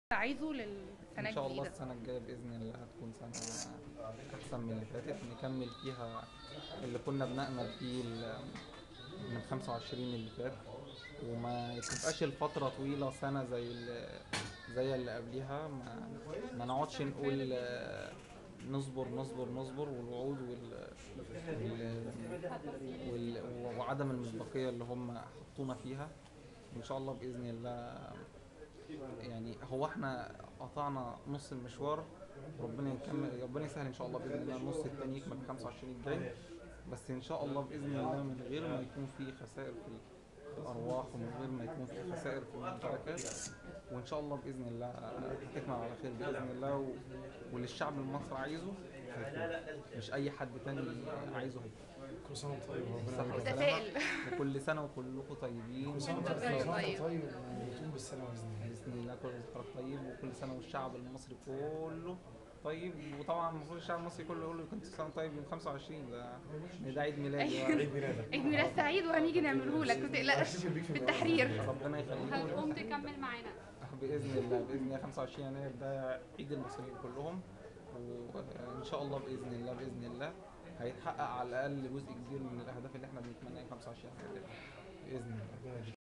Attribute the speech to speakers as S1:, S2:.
S1: عايزه للسنه
S2: ان شاء الله
S1: الجديده
S2: السنه الجايه باذن الله هتكون سنه احسن من اللي فاتت نكمل فيها اللي كنا بنامل فيه ال- من 25 اللي فات وما تبقاش الفتره طويله سنه زي ال- زي اللي قبليها ما, ما نقعدش نقول آه، نصبر نصبر نصبر والوعود وال, وال, وال وعدم المصداقيه اللي هم حطونا فيها ان شاء الله باذن الله يعني هو احنا قطعنا نص المشوار ربنا يكمل ربنا يسهل ان شاء الله باذن الله النص التاني يكمل في 25 الجاي بس ان شاء الله باذن الله من غير ما يكون في خسائر في الارواح ومن غير ما يكون في خسائر في الممتلكات وان شاء الله باذن الله هتكمل على خير باذن الله و... واللي الشعب المصري عايزه هيكون مش اي حد تاني عايزه هيكون
S3: كل سنه وانت طيب وربنا
S2: صحة
S3: يبارك
S1: متفائل.
S2: وكل سنه وكلكم طيبين
S3: كل سنه وانت
S1: وأنت
S3: طيب
S1: طيب.
S3: طيب وتقوم بالسلامه باذن الله
S2: باذن الله كل ذكرك طيب وكل سنه والشعب المصري كله طيب وطبعا المفروض الشعب المصري كله يقول له كنت سنه طيب يوم 25 ده ده عيد ميلادي
S3: عيد ميلادك
S1: عيد ميلاد سعيد وهنيجي نعمله لك ما تقلقش
S3: احتفل بيك
S1: في
S3: في
S1: التحرير
S2: ربنا يخليكم
S4: هتقوم تكمل معانا
S2: باذن الله باذن الله 25 يناير ده عيد المصريين كلهم وان شاء الله باذن الله باذن الله هيتحقق على الاقل جزء كبير من الاهداف اللي احنا بنتمناها 25 يناير باذن الله
S3: ربنا يبارك